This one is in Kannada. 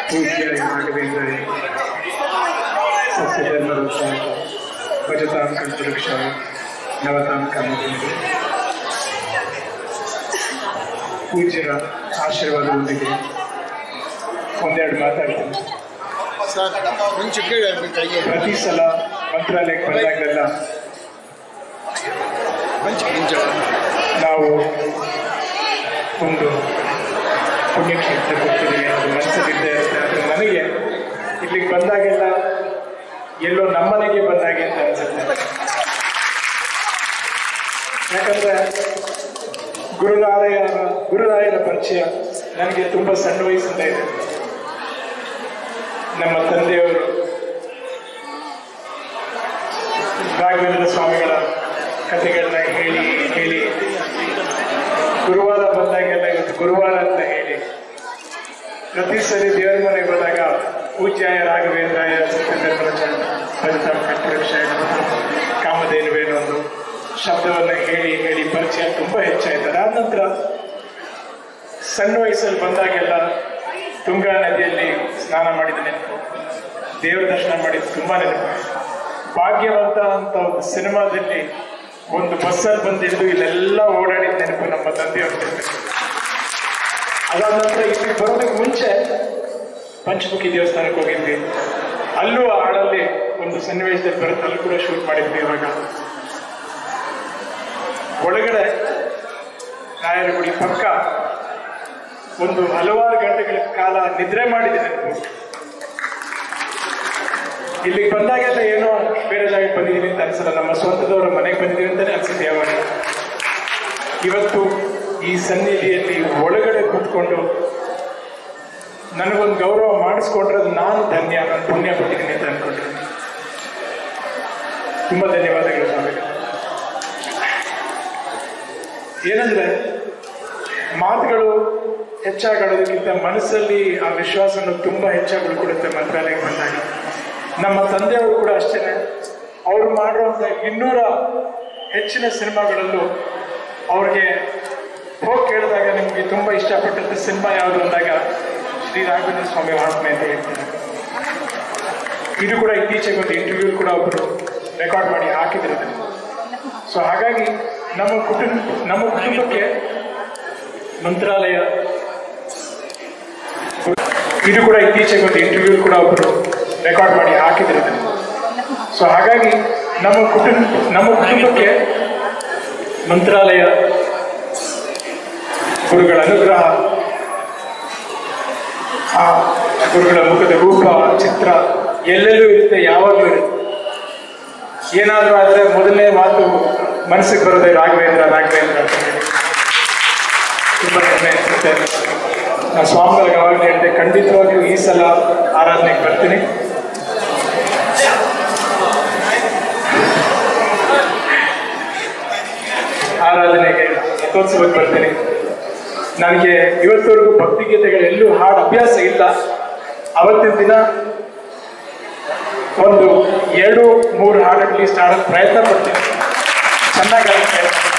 ಪೂಜ್ಯ ರಾಘವೇಂದ್ರ ಸಸ್ಯಧರ್ಮರೋತ್ಸಾಹ ಭಜತಾಂ ಕಂಠವೃಕ್ಷಾಯ ನವತಾಂ ಕರ್ಮಬಿಂದು ಪೂಜ್ಯರ ಆಶೀರ್ವಾದದೊಂದಿಗೆ ಒಂದೆರಡು ಮಾತಾಡ್ತೀನಿ ಸರ್ ಕೊಂಚ ಕೇಳಿ ಕೈಗೆ ಪ್ರತಿ ಸಲ ಮಂತ್ರಾಲಯಕ್ಕೆ ಬಂದಾಗಲೆಲ್ಲ ಕೊಂಚ ಕೊಂಚ ನಾವು ಒಂದು ಪುಣ್ಯಕ್ಷೇತ್ರ ಕೊಡ್ತಿದ್ದೀವಿ ಅದು ಮನಸ್ಸಲ್ಲಿದ್ದೇ ಇರುತ್ತೆ ಆದರೆ ನನಗೆ ಇಲ್ಲಿಗೆ ಬಂದಾಗೆಲ್ಲ ಎಲ್ಲೋ ನಮ್ಮನೆಗೆ ಬಂದಾಗೆ ಅಂತ ಅನ್ಸುತ್ತೆ ಯಾಕಂದ್ರೆ ಗುರುರಾಯರ ಗುರುರಾಯರ ಪರಿಚಯ ನನಗೆ ತುಂಬಾ ಸಣ್ಣ ವಯಸ್ಸಿಂದ ಇದೆ ನಮ್ಮ ತಂದೆಯವರು ರಾಘವೇಂದ್ರ ಸ್ವಾಮಿಗಳ ಕಥೆಗಳನ್ನ ಹೇಳಿ ಹೇಳಿ ಗುರುವಾರ ಬಂದಾಗೆಲ್ಲ ಇವತ್ತು ಗುರುವಾರ ಅಂತ ಹೇಳಿ ಪ್ರತಿ ಸರಿ ದೇವರ ಮನೆಗೆ ಹೋದಾಗ ಪೂಜ್ಯಾಯ ರಾಘವೇಂದ್ರಾಯ ಸತ್ಯಧರ್ಮರಾಜ ಫಲಿತಾಂ ಕಂಠರಕ್ಷಾಯ ಕಾಮಧೇನುವೇನು ಒಂದು ಶಬ್ದವನ್ನ ಹೇಳಿ ಹೇಳಿ ಪರಿಚಯ ತುಂಬಾ ಹೆಚ್ಚಾಯ್ತು ಅದಾದ ನಂತರ ಸಣ್ಣ ವಯಸ್ಸಲ್ಲಿ ಬಂದಾಗೆಲ್ಲ ತುಂಗಾ ನದಿಯಲ್ಲಿ ಸ್ನಾನ ಮಾಡಿದ ನೆನಪು ದೇವರ ದರ್ಶನ ಮಾಡಿದ ತುಂಬಾ ನೆನಪು ಭಾಗ್ಯವಂತ ಅಂತ ಒಂದು ಸಿನಿಮಾದಲ್ಲಿ ಒಂದು ಬಸ್ಸಲ್ಲಿ ಬಂದಿದ್ದು ಇಲ್ಲೆಲ್ಲ ಓಡಾಡಿದ ನೆನಪು ನಮ್ಮ ತಂದೆಯವ್ರ ಜೊತೆ ಅದಾದ ನಂತರ ಇಲ್ಲಿ ಬರೋದಕ್ಕೆ ಮುಂಚೆ ಪಂಚಮುಖಿ ದೇವಸ್ಥಾನಕ್ಕೆ ಹೋಗಿದ್ವಿ ಅಲ್ಲೂ ಆ ಹಾಡಲ್ಲಿ ಒಂದು ಸನ್ನಿವೇಶದಲ್ಲಿ ಬರುತ್ತೆ ಅಲ್ಲಿ ಕೂಡ ಶೂಟ್ ಮಾಡಿದ್ವಿ ಇವಾಗ ಒಳಗಡೆ ರಾಯರ ಗುಡಿ ಪಕ್ಕ ಒಂದು ಹಲವಾರು ಗಂಟೆಗಳ ಕಾಲ ನಿದ್ರೆ ಮಾಡಿದ ನೆನಪು ಇಲ್ಲಿಗೆ ಬಂದಾಗೆಲ್ಲ ಏನೋ ಬೇರೆ ಜಾಗಕ್ಕೆ ಬಂದಿದ್ದೀನಿ ಅಂತ ಅನ್ಸಲ್ಲ ನಮ್ಮ ಸ್ವಂತದವರ ಮನೆಗೆ ಬಂದಿದ್ದೀವಿ ಅಂತಾನೆ ಅನ್ಸುತ್ತೆ ಯಾವಾಗ ಇವತ್ತು ಈ ಸನ್ನಿಧಿಯಲ್ಲಿ ಒಳಗಡೆ ಕೂತ್ಕೊಂಡು ನನಗೊಂದು ಗೌರವ ಮಾಡಿಸ್ಕೊಂಡ್ರೆ ಅದು ನಾನು ಧನ್ಯ ನಾನು ಪುಣ್ಯ ಪಟ್ಟಿದ್ದೀನಿ ಅಂತ ಅನ್ಕೊಂಡಿದ್ದೀನಿ ತುಂಬಾ ಧನ್ಯವಾದಗಳು ಸ್ವಾಮಿ ಏನಂದ್ರೆ ಮಾತುಗಳು ಹೆಚ್ಚಾಗಾಡೋದಕ್ಕಿಂತ ಮನಸ್ಸಲ್ಲಿ ಆ ವಿಶ್ವಾಸವನ್ನು ತುಂಬಾ ಹೆಚ್ಚಾಗಿ ಉಳ್ಕೊಡುತ್ತೆ ಮಂತ್ರಾಲಯಕ್ಕೆ ಬಂದಾಗ ನಮ್ಮ ತಂದೆಯವರು ಕೂಡ ಅಷ್ಟೇನೆ ಅವರು ಮಾಡಿರುವಂತ ಇನ್ನೂರ ಹೆಚ್ಚಿನ ಸಿನಿಮಾಗಳಲ್ಲೂ ಅವ್ರಿಗೆ ಹೋಗಿ ಕೇಳಿದಾಗ ನಿಮ್ಗೆ ತುಂಬಾ ಇಷ್ಟಪಟ್ಟಂತ ಸಿನಿಮಾ ಯಾವುದು ಅಂದಾಗ ಶ್ರೀ ರಾಘವೇಂದ್ರ ಸ್ವಾಮಿ ಮಹಾತ್ಮೆ ಅಂತ ಹೇಳ್ತಾರೆ ಇದು ಕೂಡ ಇತ್ತೀಚೆಗೆ ಒಂದು ಇಂಟರ್ವ್ಯೂ ಕೂಡ ಒಬ್ಬರು ರೆಕಾರ್ಡ್ ಮಾಡಿ ಹಾಕಿದ್ರು ಸೊ ಹಾಗಾಗಿ ನಮ್ಮ ಕುಟುಂಬ ನಮ್ಮ ಕುಟುಂಬಕ್ಕೆ ಮಂತ್ರಾಲಯ ಇದು ಕೂಡ ಇತ್ತೀಚೆಗೆ ಒಂದು ಇಂಟರ್ವ್ಯೂ ಕೂಡ ಒಬ್ಬರು ರೆಕಾರ್ಡ್ ಮಾಡಿ ಹಾಕಿದ್ರು ಸೊ ಹಾಗಾಗಿ ನಮ್ಮ ಕುಟುಂಬ ನಮ್ಮ ಕುಟುಂಬಕ್ಕೆ ಮಂತ್ರಾಲಯ ಗುರುಗಳ ಅನುಗ್ರಹ ಆ ಗುರುಗಳ ಮುಖದ ರೂಪ ಚಿತ್ರ ಎಲ್ಲೆಲ್ಲೂ ಇರುತ್ತೆ ಯಾವಾಗಲೂ ಇರುತ್ತೆ ಏನಾದರೂ ಆದರೆ ಮೊದಲನೇ ಮಾತು ಮನಸ್ಸಿಗೆ ಬರೋದೇ ರಾಘವೇಂದ್ರ ರಾಘವೇಂದ್ರ ಅಂತ ಹೇಳಿ ತುಂಬಾ ಹೆಮ್ಮೆ ಅನಿಸುತ್ತೆ ನಾನು ಸ್ವಾಮಿಗಳಿಗೆ ಅವಾಗಲೇ ಹೇಳಿದೆ ಖಂಡಿತವಾಗಿಯೂ ಈ ಸಲ ಆರಾಧನೆಗೆ ಬರ್ತೀನಿ ಆರಾಧನೆಗೆ ರಥೋತ್ಸವಕ್ಕೆ ಬರ್ತೀನಿ ನನಗೆ ಇವತ್ತವರೆಗೂ ಭಕ್ತಿಗೀತೆಗಳೆಲ್ಲೂ ಹಾಡು ಅಭ್ಯಾಸ ಇಲ್ಲ ಅವತ್ತಿನ ದಿನ ಒಂದು ಎರಡು ಮೂರು ಹಾಡು ಅಟ್ಲೀಸ್ಟ್ ಹಾಡೋಕ್ಕೆ ಪ್ರಯತ್ನ ಪಡ್ತೀನಿ ಚೆನ್ನಾಗಿ ಆಗುತ್ತೆ